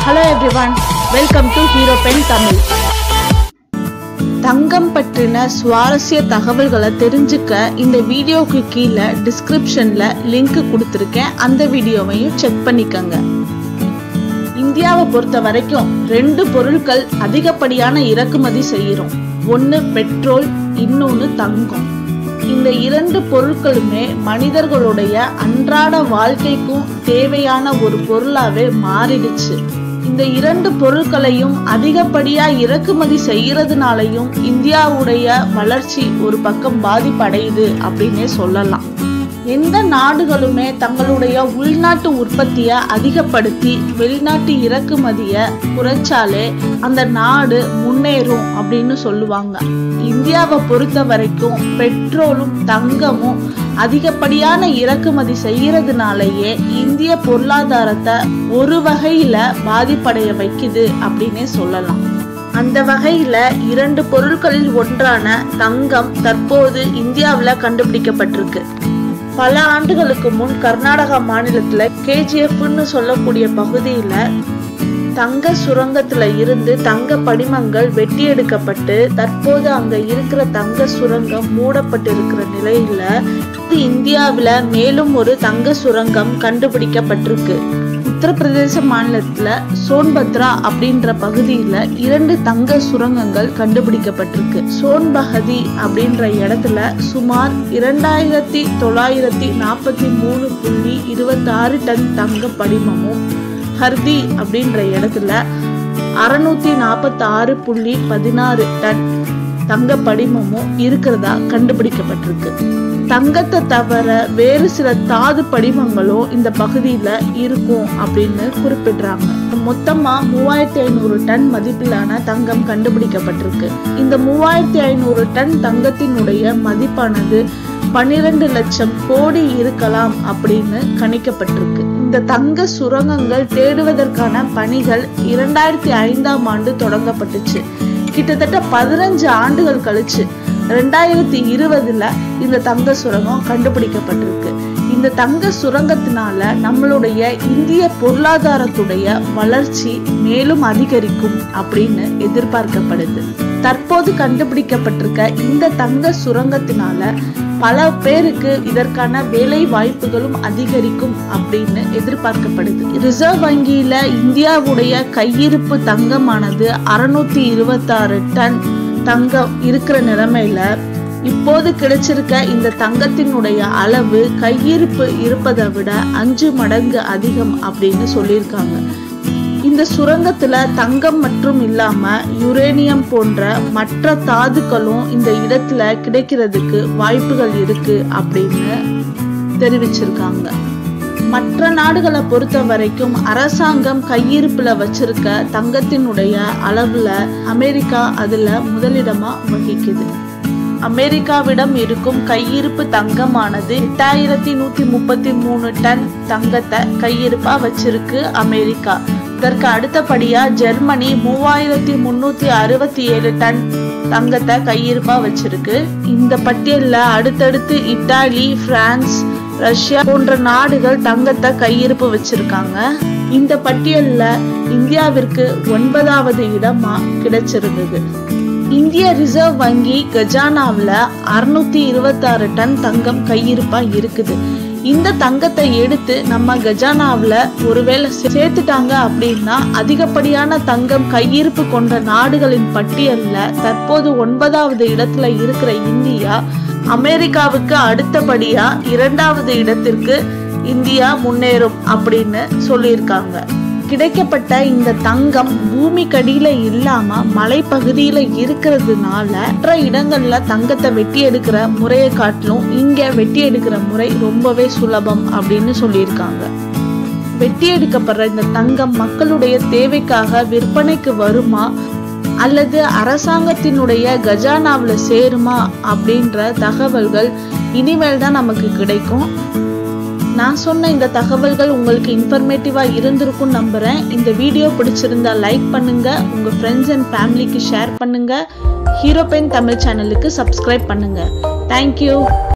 hello everyone welcome to hero pen Tamil தங்கம் பற்றின சுவாரஸ்ய தகவல்களை தெரிஞ்சுக்க இந்த வீடியோக்கு கீழே டிஸ்கிரிப்ஷன்ல லிங்க் கொடுத்துருக்கேன் அந்த வீடியோவையும் செக் பண்ணிக்கோங்க இந்தியாவை பொறுத்த வரைக்கும் ரெண்டு பொருட்கள் அதிகப்படியான இறக்குமதி செய்கிறோம் ஒன்று பெட்ரோல் இன்னொன்று தங்கம் இந்த இரண்டு பொருட்களுமே மனிதர்களுடைய அன்றாட வாழ்க்கைக்கும் தேவையான ஒரு பொருளாவே மாறிடுச்சு இந்த இரண்டு பொருட்களையும் அதிகப்படியா இறக்குமதி செய்யறதுனாலையும் இந்தியாவுடைய வளர்ச்சி ஒரு பக்கம் பாதிப்படையுது அப்படின்னே சொல்லலாம் எந்த நாடுகளுமே தங்களுடைய உள்நாட்டு உற்பத்தியை அதிகப்படுத்தி வெளிநாட்டு இறக்குமதியை குறைச்சாலே அந்த நாடு முன்னேறும் அப்படின்னு சொல்லுவாங்க இந்தியாவை பொறுத்த வரைக்கும் பெட்ரோலும் தங்கமும் அதிகப்படியான இறக்குமதி செய்யறதுனாலயே இந்திய பொருளாதாரத்தை ஒரு வகையில பாதிப்படைய வைக்குது அப்படின்னே சொல்லலாம் அந்த வகையில இரண்டு பொருட்களில் ஒன்றான தங்கம் தற்போது இந்தியாவில் கண்டுபிடிக்கப்பட்டிருக்கு பல ஆண்டுகளுக்கு முன் கர்நாடகா மாநிலத்துல கேஜிஎஃப்னு சொல்லக்கூடிய பகுதியில தங்க சுரங்கத்துல இருந்து தங்க படிமங்கள் வெட்டி எடுக்கப்பட்டு தற்போது அங்க இருக்கிற தங்க சுரங்கம் மூடப்பட்டு இருக்கிற நிலையில இந்தியாவில மேலும் ஒரு தங்க சுரங்கம் கண்டுபிடிக்கப்பட்டிருக்கு உத்தரப்பிரதேச மாநிலத்துல சோன்பத்ரா அப்படின்ற பகுதியில இரண்டு தங்க சுரங்கங்கள் கண்டுபிடிக்கப்பட்டிருக்கு சோன்பகதி அப்படின்ற இடத்துல சுமார் இரண்டாயிரத்தி தொள்ளாயிரத்தி நாற்பத்தி மூணு புள்ளி இருபத்தி ஆறு டன் தங்க படிமமும் ஹர்தி அப்படின்ற இடத்துல அறுநூத்தி நாற்பத்தி ஆறு புள்ளி பதினாறு டன் தங்க படிமமும் இருக்கிறதா கண்டுபிடிக்கப்பட்டிருக்கு தங்கத்தை தவிர வேறு சில தாது படிமங்களும் இந்த பகுதியில இருக்கும் அப்படின்னு குறிப்பிடுறாங்க மொத்தமா மூவாயிரத்தி ஐநூறு டன் மதிப்பிலான தங்கம் கண்டுபிடிக்கப்பட்டிருக்கு இந்த மூவாயிரத்தி ஐநூறு டன் தங்கத்தினுடைய மதிப்பானது பன்னிரண்டு லட்சம் கோடி இருக்கலாம் அப்படின்னு கணிக்கப்பட்டிருக்கு இந்த தங்க சுரங்கங்கள் தேடுவதற்கான பணிகள் இரண்டாயிரத்தி ஐந்தாம் ஆண்டு தொடங்கப்பட்டுச்சு கிட்டத்தட்ட பதினஞ்சு ஆண்டுகள் கழிச்சு ரெண்டாயிரத்தி இருபதுல இந்த தங்க சுரங்கம் கண்டுபிடிக்கப்பட்டிருக்கு இந்த தங்க சுரங்கத்தினால நம்மளுடைய இந்திய பொருளாதாரத்துடைய வளர்ச்சி மேலும் அதிகரிக்கும் அப்படின்னு எதிர்பார்க்கப்படுது தற்போது கண்டுபிடிக்கப்பட்டிருக்க இந்த தங்க சுரங்கத்தினால பல பேருக்கு இதற்கான வேலை வாய்ப்புகளும் அதிகரிக்கும் அப்படின்னு எதிர்பார்க்கப்படுது ரிசர்வ் வங்கியில இந்தியாவுடைய கையிருப்பு தங்கமானது அறுநூத்தி இருபத்தாறு டன் தங்கம் இருக்கிற நிலைமையில இப்போது கிடைச்சிருக்க இந்த தங்கத்தினுடைய அளவு கையிருப்பு இருப்பதை விட அஞ்சு மடங்கு அதிகம் அப்படின்னு சொல்லியிருக்காங்க இந்த சுரங்கத்துல தங்கம் மற்றும் இல்லாம யுரேனியம் போன்ற மற்ற தாதுக்களும் இந்த இடத்துல கிடைக்கிறதுக்கு வாய்ப்புகள் இருக்கு அப்படின்னு தெரிவிச்சிருக்காங்க மற்ற நாடுகளை பொறுத்த வரைக்கும் அரசாங்கம் கையிருப்புல வச்சிருக்க தங்கத்தினுடைய அளவுல அமெரிக்கா அதுல முதலிடமா வகிக்குது அமெரிக்காவிடம் இருக்கும் கையிருப்பு தங்கமானது எட்டாயிரத்தி நூத்தி முப்பத்தி மூணு டன் தங்கத்தை கையிருப்பா வச்சிருக்கு அமெரிக்கா இதற்கு அடுத்தபடியா ஜெர்மனி மூவாயிரத்தி முன்னூத்தி அறுபத்தி ஏழு டன் தங்கத்தை கையிருப்பா வச்சிருக்கு இந்த பட்டியல்ல அடுத்தடுத்து இத்தாலி பிரான்ஸ் ரஷ்யா போன்ற நாடுகள் தங்கத்தை கையிருப்பு வச்சிருக்காங்க இந்த பட்டியல்ல இந்தியாவிற்கு ஒன்பதாவது இடமா கிடைச்சிருந்தது இந்திய ரிசர்வ் வங்கி கஜானாவில் அறுநூத்தி இருபத்தாறு டன் தங்கம் கையிருப்பா இருக்குது இந்த தங்கத்தை எடுத்து நம்ம கஜானாவில் ஒருவேளை சேர்த்துட்டாங்க அப்படின்னா அதிகப்படியான தங்கம் கையிருப்பு கொண்ட நாடுகளின் பட்டியல்ல தற்போது ஒன்பதாவது இடத்துல இருக்கிற இந்தியா அமெரிக்காவுக்கு அடுத்தபடியா இரண்டாவது இடத்திற்கு இந்தியா முன்னேறும் அப்படின்னு சொல்லியிருக்காங்க கிடைக்கப்பட்ட இந்த தங்கம் பூமிக்கடியில இல்லாம மலைப்பகுதியில இருக்கிறதுனால மற்ற இடங்கள்ல தங்கத்தை வெட்டி எடுக்கிற முறையை காட்டிலும் இங்க வெட்டி எடுக்கிற முறை ரொம்பவே சுலபம் அப்படின்னு சொல்லியிருக்காங்க வெட்டி எடுக்கப்படுற இந்த தங்கம் மக்களுடைய தேவைக்காக விற்பனைக்கு வருமா அல்லது அரசாங்கத்தினுடைய கஜானாவில் சேருமா அப்படின்ற தகவல்கள் இனிமேல் தான் நமக்கு கிடைக்கும் நான் சொன்ன இந்த தகவல்கள் உங்களுக்கு இன்ஃபர்மேட்டிவாக இருந்திருக்கும் நம்புகிறேன் இந்த வீடியோ பிடிச்சிருந்தா லைக் பண்ணுங்க உங்கள் ஃப்ரெண்ட்ஸ் அண்ட் ஃபேமிலிக்கு ஷேர் பண்ணுங்க ஹீரோ பென் தமிழ் சேனலுக்கு சப்ஸ்கிரைப் பண்ணுங்க தேங்க்யூ